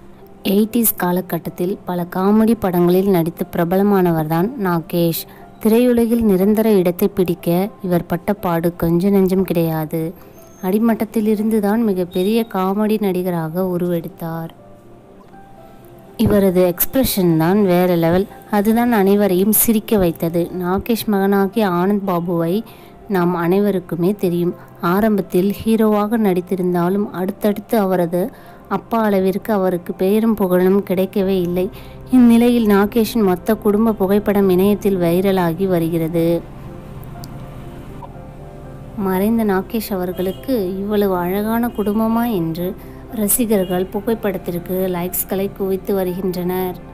eighties காலகட்டத்தில் பல comedy படங்களில் நடித்து பிரபலமானவர்தான் நாகேஷ் திரையுலகில் நிரந்தர இடத்தை பிடிக்க இவர் பட்ட பாடு கொஞ்ச நெஞ்சம் கிடையாது அடிமட்டத்திலிருந்து தான் மிகப்பெரிய காமெடி நடிகராக உருவெடுத்தார் இவரது எக்ஸ்பிரஷன் தான் வேற லெவல் அதுதான் அனைவரையும் சிரிக்க வைத்தது நாகேஷ் மகனாகிய ஆனந்த் பாபுவை நாம் அனைவருக்குமே தெரியும் ஆரம்பத்தில் ஹீரோவாக நடித்திருந்தாலும் அடுத்தடுத்து அவரது அப்பா அளவிற்கு அவருக்கு பெயரும் புகழும் கிடைக்கவே இல்லை இந்நிலையில் நாகேஷின் மொத்த குடும்ப புகைப்படம் இணையத்தில் வைரலாகி வருகிறது மறைந்த நாகேஷ் அவர்களுக்கு இவ்வளவு அழகான குடும்பமா என்று ரசிகர்கள் புகைப்படத்திற்கு லைக்ஸ்களை குவித்து வருகின்றனர்